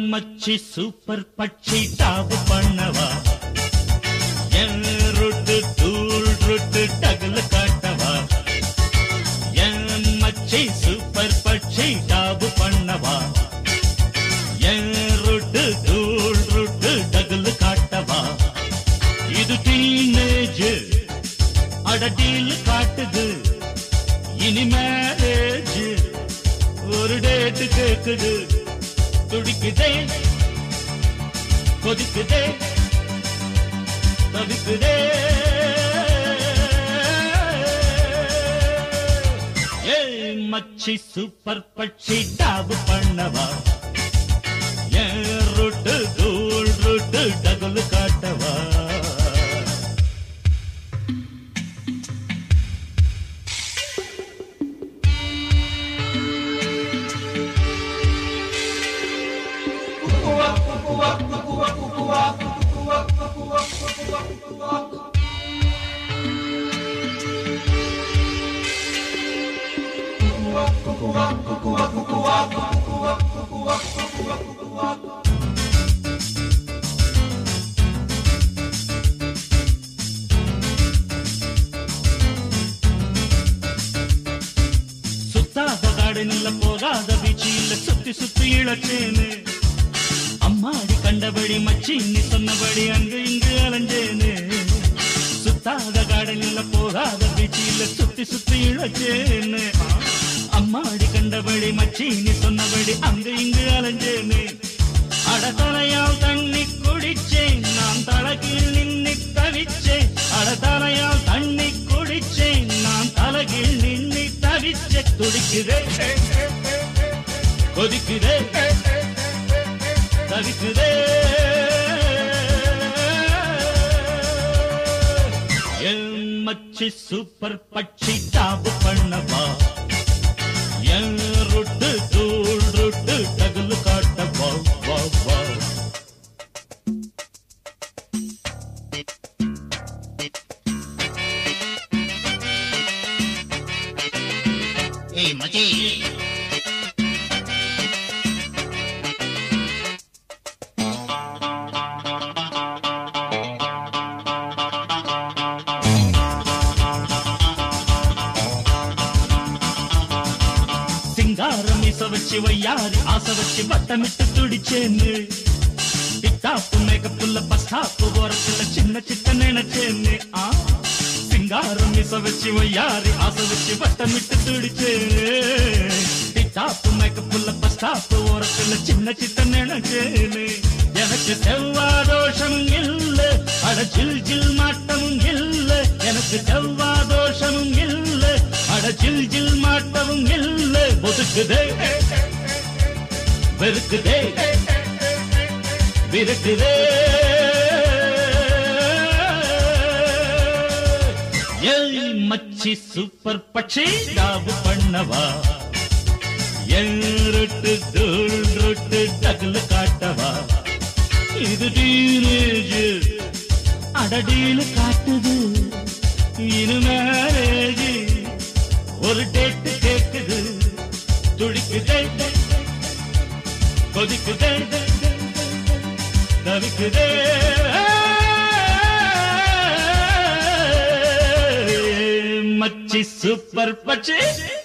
மச்சி சூப்பர் பட்சி டாப் பண்ணவா என் ரொட்டு தூள் ரொட்டு டகுல காட்டவா என் மச்சி சூப்பர் பட்சி டாப் பண்ணவா என் ரொட்டு தூள் ரொட்டு டகுல காட்டவா இது டீனேஜ் அடடீல் காட்டுது இனி மேரேஜ் ஒரு டேட்டு கேக்குது துடிக்குதே கொதிக்குதே தவிக்குதே ஏய் மச்சி சூப்பர் பட்சி டாப் பண்ணவா ஏன் ரொட்டு தூள் ரொட்டு டகுல் காட்டவா சுத்தாத காடனில் போகாத பீச்சில் சுத்தி சுத்தி இழச்சேனு அம்மாடி கண்டபடி மச்சி நீ சொன்னபடி அங்கு இங்கு அலைஞ்சேனு சுத்தாத காடனில் போகாத பீச்சில் சுத்தி சுத்தி இழச்சேனு அம்மாடி கண்டபடி மச்சி நீ சொன்னபடி அங்கு இங்கு அலைஞ்சேனு அடத்தலையால் தண்ணி குடிச்சேன் நான் தலகீழ் நின்னு தவிச்சேன் அடத்தலையால் தண்ணி குடிச்சேன் நான் தலகீழ் நின்னு தவிச்சே துடிக்குதே கொதிக்குதே தவிக்குதே என் மச்சி சூப்பர் பட்சி டாப் பண்ணவா என் ரொட்டு தூள் ரொட்டு டகுலு காட்ட வா வா வா ஏய் மச்சி சிங்காரம் இச வச்சு வையாரி ஆசை வச்சு வட்டமிட்டு துடிச்சேன்னு டிக்டாப்பு மேக்கப்புள்ள பஸ்டாப்பு ஓரத்துல சின்ன சிட்ட நினைச்சேன்னு ஆ சிங்காரம் இச வச்சு வையாரி ஆசை வச்சு வட்டமிட்டு துடிச்சேன்னு டிக்டாப்பு மேக்கப்புள்ள பஸ்டாப்பு ஓரத்துல சின்ன சிட்ட நினைச்சேன்னு எனக்கு செவ்வாதோஷம் இல்ல அட ஜில் ஜில் மாட்டமும் இல்ல எனக்கு செவ்வாதோஷமும் இல்ல அட ஜில் ஜில் மாட்டமும் இல்ல ஒதுக்குதே வெறுக்குதே விரட்டுதே ஏய் மச்சி சூப்பர் பட்சி டாபு பண்ணவா என் ரொட்டு தூள் ரொட்டு டகுல காட்டவா இது டீனேஜ் அடடீல காட்டுது இனு மேரேஜ் ஒரு டேட்டு கேக்குது துடிக்குதே கொதிக்குதே தவிக்குதே மச்சி சூப்பர் பச்சி